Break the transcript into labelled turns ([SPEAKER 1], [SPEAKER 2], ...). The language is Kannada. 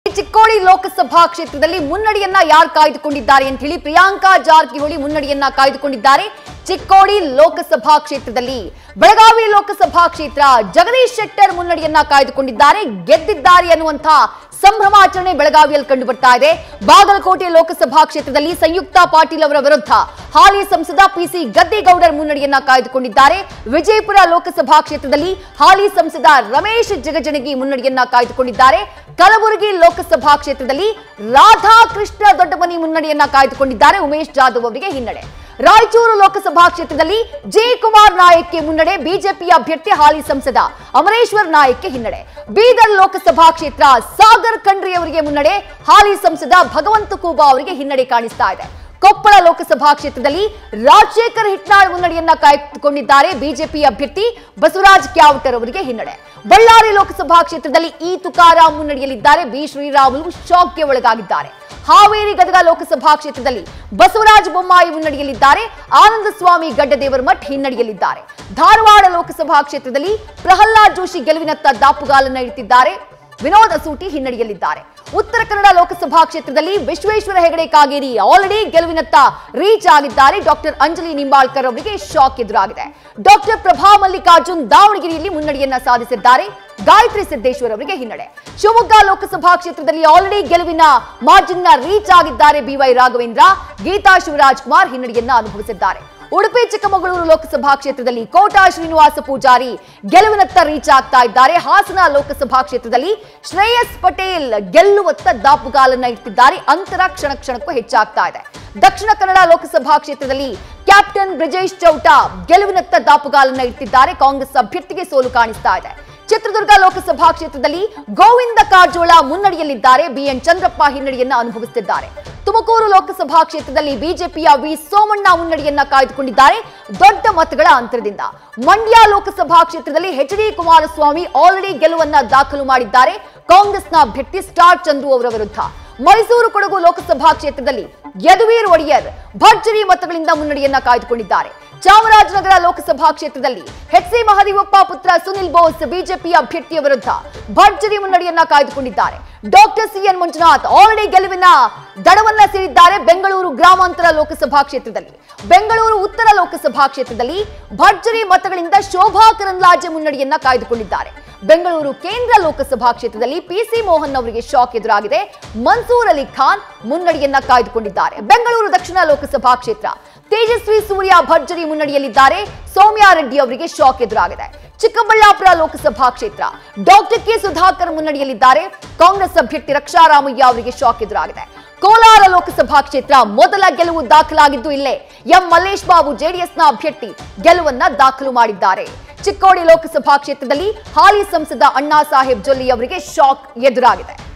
[SPEAKER 1] ಚಿಕ್ಕೋಡಿ ಲೋಕಸಭಾ ಕ್ಷೇತ್ರದಲ್ಲಿ ಮುನ್ನಡೆಯನ್ನ ಯಾರು ಕಾಯ್ದುಕೊಂಡಿದ್ದಾರೆ ಅಂತ ಹೇಳಿ ಪ್ರಿಯಾಂಕಾ ಜಾರಕಿಹೊಳಿ ಮುನ್ನಡೆಯನ್ನ ಕಾಯ್ದುಕೊಂಡಿದ್ದಾರೆ ಚಿಕ್ಕೋಡಿ ಲೋಕಸಭಾ ಕ್ಷೇತ್ರದಲ್ಲಿ ಬೆಳಗಾವಿ ಲೋಕಸಭಾ ಕ್ಷೇತ್ರ ಜಗದೀಶ್ ಶೆಟ್ಟರ್ ಮುನ್ನಡೆಯನ್ನ ಕಾಯ್ದುಕೊಂಡಿದ್ದಾರೆ ಗೆದ್ದಿದ್ದಾರೆ ಅನ್ನುವಂಥ ಸಂಭ್ರಮಾಚರಣೆ ಬೆಳಗಾವಿಯಲ್ಲಿ ಕಂಡು ಬರ್ತಾ ಇದೆ ಬಾಗಲಕೋಟೆ ಲೋಕಸಭಾ ಕ್ಷೇತ್ರದಲ್ಲಿ ಸಂಯುಕ್ತ ಪಾಟೀಲ್ ಅವರ ವಿರುದ್ಧ ಹಾಲಿ ಸಂಸದ ಪಿಸಿ ಗದ್ದಿಗೌಡರ್ ಮುನ್ನಡೆಯನ್ನ ಕಾಯ್ದುಕೊಂಡಿದ್ದಾರೆ ವಿಜಯಪುರ ಲೋಕಸಭಾ ಕ್ಷೇತ್ರದಲ್ಲಿ ಹಾಲಿ ಸಂಸದ ರಮೇಶ್ ಜಗಜಣಗಿ ಮುನ್ನಡೆಯನ್ನ ಕಾಯ್ದುಕೊಂಡಿದ್ದಾರೆ ಕಲಬುರಗಿ ಲೋಕಸಭಾ ಕ್ಷೇತ್ರದಲ್ಲಿ ರಾಧಾಕೃಷ್ಣ ದೊಡ್ಡಮನಿ ಮುನ್ನಡೆಯನ್ನ ಕಾಯ್ದುಕೊಂಡಿದ್ದಾರೆ ಉಮೇಶ್ ಜಾಧವ್ ಅವರಿಗೆ ಹಿನ್ನಡೆ ರಾಯಚೂರು ಲೋಕಸಭಾ ಕ್ಷೇತ್ರದಲ್ಲಿ ಜೆ ಕುಮಾರ್ ನಾಯಕ್ಗೆ ಮುನ್ನಡೆ ಬಿಜೆಪಿ ಅಭ್ಯರ್ಥಿ ಹಾಲಿ ಸಂಸದ ಅಮರೇಶ್ವರ್ ನಾಯಕ್ಗೆ ಹಿನ್ನಡೆ ಬೀದರ್ ಲೋಕಸಭಾ ಕ್ಷೇತ್ರ ಸಾಗರ್ ಖಂಡ್ರಿ ಅವರಿಗೆ ಮುನ್ನಡೆ ಹಾಲಿ ಸಂಸದ ಭಗವಂತ ಖೂಬಾ ಅವರಿಗೆ ಹಿನ್ನಡೆ ಕಾಣಿಸ್ತಾ ಇದೆ ಕೊಪ್ಪಳ ಲೋಕಸಭಾ ಕ್ಷೇತ್ರದಲ್ಲಿ ರಾಜಶೇಖರ್ ಹಿಟ್ನಾಳ್ ಮುನ್ನಡೆಯನ್ನ ಕಾಯ್ದುಕೊಂಡಿದ್ದಾರೆ ಬಿಜೆಪಿ ಅಭ್ಯರ್ಥಿ ಬಸವರಾಜ್ ಕ್ಯಾವಟರ್ ಅವರಿಗೆ ಹಿನ್ನಡೆ ಬಳ್ಳಾರಿ ಲೋಕಸಭಾ ಕ್ಷೇತ್ರದಲ್ಲಿ ಇ ತುಕಾರಾಂ ಮುನ್ನಡೆಯಲಿದ್ದಾರೆ ಬಿ ಶ್ರೀರಾಮುಲು ಶಾಕ್ಗೆ ಒಳಗಾಗಿದ್ದಾರೆ ಹಾವೇರಿ ಗದಗ ಲೋಕಸಭಾ ಕ್ಷೇತ್ರದಲ್ಲಿ ಬಸವರಾಜ ಬೊಮ್ಮಾಯಿ ಮುನ್ನಡೆಯಲಿದ್ದಾರೆ ಆನಂದ ಸ್ವಾಮಿ ಗಡ್ಡದೇವರ ಮಠ್ ಹಿನ್ನಡೆಯಲಿದ್ದಾರೆ ಧಾರವಾಡ ಲೋಕಸಭಾ ಕ್ಷೇತ್ರದಲ್ಲಿ ಪ್ರಹ್ಲಾದ್ ಜೋಶಿ ಗೆಲುವಿನತ್ತ ದಾಪುಗಾಲನ್ನ ಇಡುತ್ತಿದ್ದಾರೆ ವಿನೋದ್ ಅಸೂಟಿ ಹಿನ್ನಡೆಯಲಿದ್ದಾರೆ ಉತ್ತರ ಕನ್ನಡ ಲೋಕಸಭಾ ಕ್ಷೇತ್ರದಲ್ಲಿ ವಿಶ್ವೇಶ್ವರ ಹೆಗಡೆ ಕಾಗೇರಿ ಆಲ್ರೆಡಿ ಗೆಲುವಿನತ್ತ ರೀಚ್ ಆಗಿದ್ದಾರೆ ಡಾಕ್ಟರ್ ಅಂಜಲಿ ನಿಂಬಾಳ್ಕರ್ ಅವರಿಗೆ ಶಾಕ್ ಎದುರಾಗಿದೆ ಡಾಕ್ಟರ್ ಪ್ರಭಾ ಮಲ್ಲಿಕಾರ್ಜುನ್ ದಾವಣಗೆರೆಯಲ್ಲಿ ಮುನ್ನಡೆಯನ್ನ ಸಾಧಿಸಿದ್ದಾರೆ ಗಾಯತ್ರಿ ಸಿದ್ದೇಶ್ವರ್ ಅವರಿಗೆ ಹಿನ್ನಡೆ ಶಿವಮೊಗ್ಗ ಲೋಕಸಭಾ ಕ್ಷೇತ್ರದಲ್ಲಿ ಆಲ್ರೆಡಿ ಗೆಲುವಿನ ಮಾರ್ಜಿನ್ ನ ರೀಚ್ ಆಗಿದ್ದಾರೆ ಬಿವೈ ರಾಘವೇಂದ್ರ ಗೀತಾ ಶಿವರಾಜ್ ಕುಮಾರ್ ಹಿನ್ನಡೆಯನ್ನ ಅನುಭವಿಸಿದ್ದಾರೆ ಉಡುಪಿ ಚಿಕ್ಕಮಗಳೂರು ಲೋಕಸಭಾ ಕ್ಷೇತ್ರದಲ್ಲಿ ಕೋಟಾ ಶ್ರೀನಿವಾಸ ಪೂಜಾರಿ ಗೆಲುವಿನತ್ತ ರೀಚ್ ಆಗ್ತಾ ಇದ್ದಾರೆ ಹಾಸನ ಲೋಕಸಭಾ ಕ್ಷೇತ್ರದಲ್ಲಿ ಶ್ರೇಯಸ್ ಪಟೇಲ್ ಗೆಲ್ಲುವತ್ತ ದಾಪುಗಾಲನ್ನ ಇಡ್ತಿದ್ದಾರೆ ಅಂತರ ಕ್ಷಣ ಕ್ಷಣಕ್ಕೂ ಹೆಚ್ಚಾಗ್ತಾ ಇದೆ ದಕ್ಷಿಣ ಕನ್ನಡ ಲೋಕಸಭಾ ಕ್ಷೇತ್ರದಲ್ಲಿ ಕ್ಯಾಪ್ಟನ್ ಬ್ರಿಜೇಶ್ ಚೌಟಾ ಗೆಲುವಿನತ್ತ ದಾಪುಗಾಲನ್ನ ಇಡ್ತಿದ್ದಾರೆ ಕಾಂಗ್ರೆಸ್ ಅಭ್ಯರ್ಥಿಗೆ ಸೋಲು ಕಾಣಿಸ್ತಾ ಇದೆ ಚಿತ್ರದುರ್ಗ ಲೋಕಸಭಾ ಕ್ಷೇತ್ರದಲ್ಲಿ ಗೋವಿಂದ ಕಾರಜೋಳ ಮುನ್ನಡೆಯಲ್ಲಿದ್ದಾರೆ ಬಿಎನ್ ಚಂದ್ರಪ್ಪ ಹಿನ್ನಡೆಯನ್ನ ಅನುಭವಿಸುತ್ತಿದ್ದಾರೆ ತುಮಕೂರು ಲೋಕಸಭಾ ಕ್ಷೇತ್ರದಲ್ಲಿ ಬಿಜೆಪಿಯ ವಿ ಸೋಮಣ್ಣ ಮುನ್ನಡೆಯನ್ನ ಕಾಯ್ದುಕೊಂಡಿದ್ದಾರೆ ದೊಡ್ಡ ಮತಗಳ ಅಂತರದಿಂದ ಮಂಡ್ಯ ಲೋಕಸಭಾ ಕ್ಷೇತ್ರದಲ್ಲಿ ಎಚ್ ಡಿ ಕುಮಾರಸ್ವಾಮಿ ಆಲ್ರೆಡಿ ಗೆಲುವನ್ನ ದಾಖಲು ಮಾಡಿದ್ದಾರೆ ಕಾಂಗ್ರೆಸ್ನ ಅಭ್ಯರ್ಥಿ ಸ್ಟಾರ್ ಚಂದ್ರು ಅವರ ವಿರುದ್ಧ ಮೈಸೂರು ಕೊಡಗು ಲೋಕಸಭಾ ಕ್ಷೇತ್ರದಲ್ಲಿ ಯದುವೀರ್ ಒಡೆಯರ್ ಭರ್ಜರಿ ಮತಗಳಿಂದ ಮುನ್ನಡೆಯನ್ನ ಕಾಯ್ದುಕೊಂಡಿದ್ದಾರೆ ಚಾಮರಾಜನಗರ ಲೋಕಸಭಾ ಕ್ಷೇತ್ರದಲ್ಲಿ ಎಚ್ ಸಿ ಮಹದೇವಪ್ಪ ಪುತ್ರ ಸುನಿಲ್ ಬೋಸ್ ಬಿಜೆಪಿ ಅಭ್ಯರ್ಥಿಯ ವಿರುದ್ಧ ಭರ್ಜರಿ ಮುನ್ನಡೆಯನ್ನ ಕಾಯ್ದುಕೊಂಡಿದ್ದಾರೆ ಡಾಕ್ಟರ್ ಸಿಎನ್ ಮಂಜುನಾಥ್ ಆಲ್ರೆಡಿ ಗೆಲುವಿನ ದಡವನ್ನ ಸೇರಿದ್ದಾರೆ ಬೆಂಗಳೂರು ಗ್ರಾಮಾಂತರ ಲೋಕಸಭಾ ಕ್ಷೇತ್ರದಲ್ಲಿ ಬೆಂಗಳೂರು ಉತ್ತರ ಲೋಕಸಭಾ ಕ್ಷೇತ್ರದಲ್ಲಿ ಭರ್ಜರಿ ಮತಗಳಿಂದ ಶೋಭಾ ಕರಂದ್ಲಾಜೆ ಮುನ್ನಡೆಯನ್ನ ಕಾಯ್ದುಕೊಂಡಿದ್ದಾರೆ ಬೆಂಗಳೂರು ಕೇಂದ್ರ ಲೋಕಸಭಾ ಕ್ಷೇತ್ರದಲ್ಲಿ ಪಿಸಿ ಮೋಹನ್ ಅವರಿಗೆ ಶಾಕ್ ಎದುರಾಗಿದೆ ಮನ್ಸೂರ್ ಅಲಿ ಖಾನ್ ಮುನ್ನಡೆಯನ್ನ ಕಾಯ್ದುಕೊಂಡಿದ್ದಾರೆ ಬೆಂಗಳೂರು ದಕ್ಷಿಣ ಲೋಕಸಭಾ ಕ್ಷೇತ್ರ ತೇಜಸ್ವಿ ಸೂರ್ಯ ಭರ್ಜರಿ ಮುನ್ನಡೆಯಲ್ಲಿದ್ದಾರೆ ಸೌಮ್ಯ ರೆಡ್ಡಿ ಅವರಿಗೆ ಶಾಕ್ ಎದುರಾಗಿದೆ ಚಿಕ್ಕಬಳ್ಳಾಪುರ ಲೋಕಸಭಾ ಕ್ಷೇತ್ರ ಡಾಕ್ಟರ್ ಕೆ ಸುಧಾಕರ್ ಮುನ್ನಡೆಯಲ್ಲಿದ್ದಾರೆ ಕಾಂಗ್ರೆಸ್ ಅಭ್ಯರ್ಥಿ ರಕ್ಷಾರಾಮಯ್ಯ ಅವರಿಗೆ ಶಾಕ್ ಎದುರಾಗಿದೆ ಕೋಲಾರ ಲೋಕಸಭಾ ಕ್ಷೇತ್ರ ಮೊದಲ ಗೆಲುವು ದಾಖಲಾಗಿದ್ದು ಇಲ್ಲೇ ಎಂ ಮಲ್ಲೇಶ್ ಬಾಬು ಜೆಡಿಎಸ್ನ ಅಭ್ಯರ್ಥಿ ಗೆಲುವನ್ನ ದಾಖಲು ಮಾಡಿದ್ದಾರೆ ಚಿಕ್ಕೋಡಿ ಲೋಕಸಭಾ ಕ್ಷೇತ್ರದಲ್ಲಿ ಹಾಲಿ ಸಂಸದ ಅಣ್ಣಾ ಸಾಹೇಬ್ ಜೊಲ್ಲೆ ಅವರಿಗೆ ಶಾಕ್ ಎದುರಾಗಿದೆ